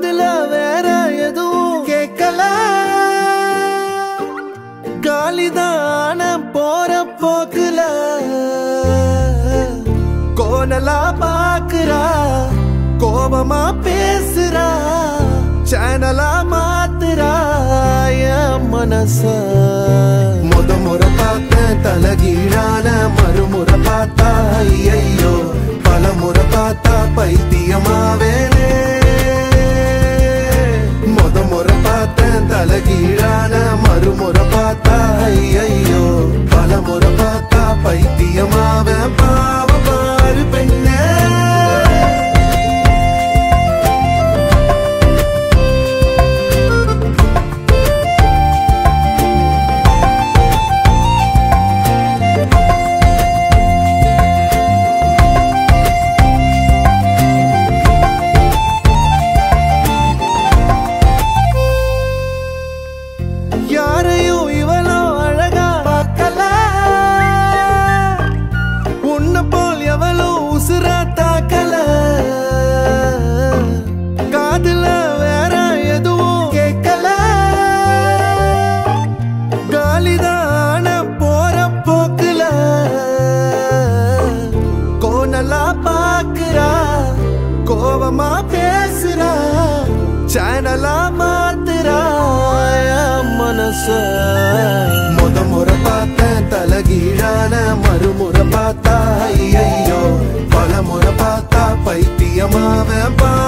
காதுல வேற எதுவும் கேட்கல காலிதான போற போக்குல கோணலா பாக்குறா கோபமா பேசுறா சேனலா மாத்துறா என் மனச முத முறை பார்த்தேன் தலகீழான மறுமுறை பார்த்தா ஐயையோ பல முறை பார்த்தா பைத்தியமாவேனே முத முறை பார்த்தேன் தலகீழான மறுமுறை பார்த்தா ஐயையோ பல முறை பார்த்தா பைத்தியமாவேன் பாவ பாரு பெண்ணே யாரையும் இவளோ அழகா பார்க்கல உன்னை போல் எவளோ உசுரா தாக்கல காதுல வேற எதுவும் கேட்கல காலிதான போற போக்குல கோணலா பாக்குறா கோவமா பேசுறா சேனலா மாத்துறா என் மனச முத முறை பார்த்தேன் தலகீழான மறுமுறை பார்த்தா ஐயையோ பல முறை பார்த்தா பைத்தியமாவன் பா